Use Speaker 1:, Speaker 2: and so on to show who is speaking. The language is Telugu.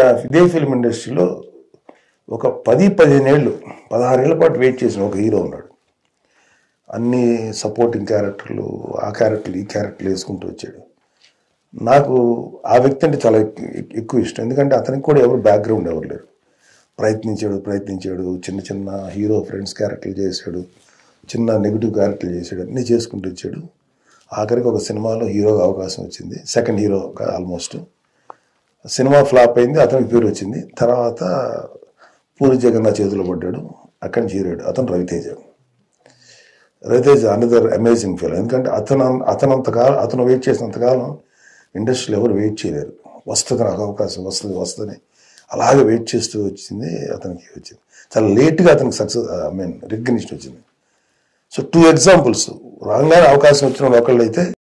Speaker 1: ఇదే ఫిల్మ్ ఇండస్ట్రీలో ఒక పది పదిహేను ఏళ్ళు పదహారేళ్ల పాటు వెయిట్ చేసిన ఒక హీరో ఉన్నాడు అన్ని సపోర్టింగ్ క్యారెక్టర్లు ఆ క్యారెక్టర్లు ఈ క్యారెక్టర్లు వేసుకుంటూ వచ్చాడు నాకు ఆ వ్యక్తి అంటే చాలా ఎక్కు- ఎక్కువ ఇష్టం ఎందుకంటే అతనికి కూడా ఎవరు బ్యాక్గ్రౌండ్ ఎవరు లేరు ప్రయత్నించాడు ప్రయత్నించాడు చిన్న చిన్న హీరో ఫ్రెండ్స్ క్యారెక్టర్లు చేశాడు చిన్న నెగిటివ్ క్యారెక్టర్లు చేశాడు అన్నీ చేసుకుంటూ వచ్చాడు ఆఖరికి ఒక సినిమాలో హీరోగా అవకాశం వచ్చింది సెకండ్ హీరో ఆల్మోస్ట్ సినిమా ఫ్లాప్ అయింది అతనికి పేరు వచ్చింది తర్వాత పూరి జగన్నాథ్ చేతిలో పడ్డాడు అక్కడి నుంచి హీరోడు అతను Ravi Teja Ravi Teja another amazing feel ఎందుకంటే అతను అతనంతకాలం అతను వెయిట్ చేసినంతకాలం ఇండస్ట్రీలో ఎవరు వెయిట్ చేయలేరు వస్తుంది నాకు అవకాశం వస్తుంది వస్తుంది అలాగే వెయిట్ చేస్తూ వచ్చింది అతనికి వచ్చింది చాలా లేట్గా అతనికి సక్సెస్ ఐ మీన్ రికగ్నిషన్ వచ్చింది సో టూ ఎగ్జాంపుల్స్ రాగానే అవకాశం వచ్చిన వాళ్ళు ఒకళ్ళు అయితే